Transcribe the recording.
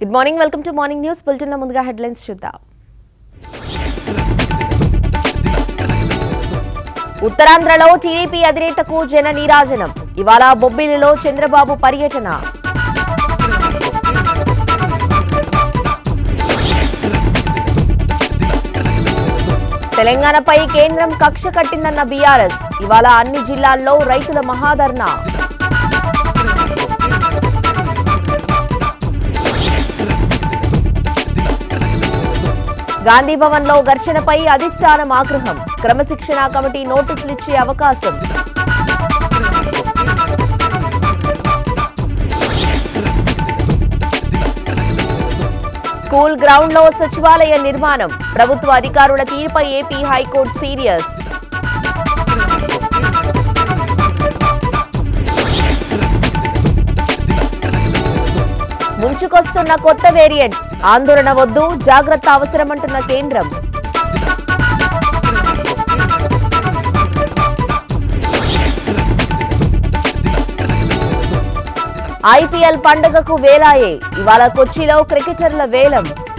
good morning welcome to morning news bulletin ముందుగా headlines చూద్దాం ఉత్తరాంధ్రలో టీడీపీ అధినేతకు జన నీరాజనం ఇవాళ బొబ్బిలిలో చంద్రబాబు పర్యటన తెలంగాణపై కేంద్రం కక్ష కట్టిందన్న బీఆర్ఎస్ ఇవాళ అన్ని జిల్లాల్లో రైతుల మహాధర్నా గాంధీ భవన్ లో ఘర్షణపై అధిష్టానం ఆగ్రహం క్రమశిక్షణ కమిటీ నోటీసులు ఇచ్చే అవకాశం స్కూల్ గ్రౌండ్ లో సచివాలయ నిర్మాణం ప్రభుత్వ అధికారుల తీరుపై ఏపీ హైకోర్టు సీరియస్ ముంచుకొస్తున్న కొత్త వేరియంట్ ఆందోళన వద్దు జాగ్రత్త అవసరమంటున్న కేంద్రం ఐపీఎల్ పండుగకు వేలాయే ఇవాళ కొచ్చిలో క్రికెటర్ల వేలం